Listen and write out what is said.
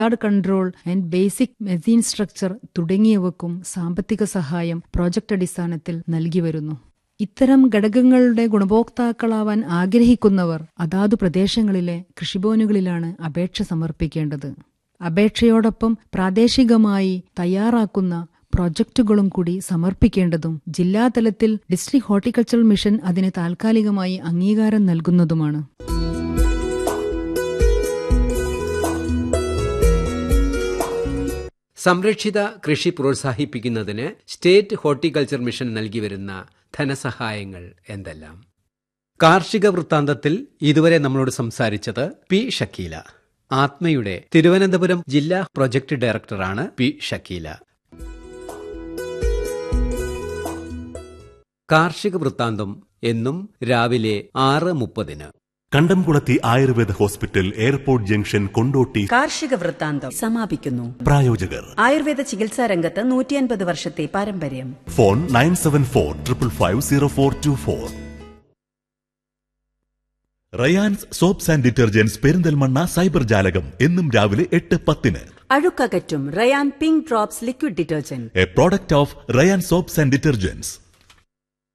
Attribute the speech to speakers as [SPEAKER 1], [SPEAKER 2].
[SPEAKER 1] yard control and basic machine structure തുടങ്ങിയവക്കും സാമ്പത്തിക സഹായം പ്രോജക്റ്റ് അടിസ്ഥാനത്തിൽ നൽകി വരുന്നു ഇത്തരം ഘടകങ്ങളുടെ ഗുണഭോക്താക്കളാവാൻ ആഗ്രഹിക്കുന്നവർ അതാതു പ്രദേശങ്ങളിലെ കൃഷിഭവനുകളിലാണ് അപേക്ഷ സമർപ്പിക്കേണ്ടത് അപേക്ഷയോടൊപ്പം പ്രാദേശികമായി തയ്യാറാക്കുന്ന പ്രോജക്റ്റുകളും കൂടി സമർപ്പിക്കേണ്ടതും ജില്ലാതലത്തിൽ ഡിസ്ട്രിക്ട് ഹോർട്ടിക്കൾച്ചറൽ മിഷൻ അതിന് താൽക്കാലികമായി അംഗീകാരം നൽകുന്നതുമാണ്
[SPEAKER 2] സംരക്ഷിത കൃഷി പ്രോത്സാഹിപ്പിക്കുന്നതിന് സ്റ്റേറ്റ് ഹോർട്ടിക്കൾച്ചർ മിഷൻ നൽകിവരുന്ന ധനസഹായങ്ങൾ എന്തെല്ലാം കാർഷിക വൃത്താന്തത്തിൽ ഇതുവരെ നമ്മളോട് സംസാരിച്ചത് പി ഷക്കീല ആത്മയുടെ തിരുവനന്തപുരം ജില്ലാ പ്രൊജക്ട് ഡയറക്ടറാണ് പി ഷക്കീല കാർഷിക വൃത്താന്തം എന്നും രാവിലെ ആറ് മുപ്പതിന്
[SPEAKER 3] Kandamkulathy Ayurveda hospital airport junction Kondotty
[SPEAKER 4] കാർഷിക വൃത്താന്തം സമാപിക്കുന്നു
[SPEAKER 3] പ്രായോജകർ
[SPEAKER 4] ആയുർവേദ ചികിത്സാ രംഗത്ത് നൂറ്റിയൻപത് വർഷത്തെ പാരമ്പര്യം
[SPEAKER 3] phone nine seven four triple five zero four two four Rayans soaps and detergents Perinthalmanna cyber ജാലകം എന്നും രാവിലെ എട്ട് പത്തിന്
[SPEAKER 4] അഴുക്കകറ്റും Rayan pink drops liquid detergent
[SPEAKER 3] a product of Rayan soaps and detergents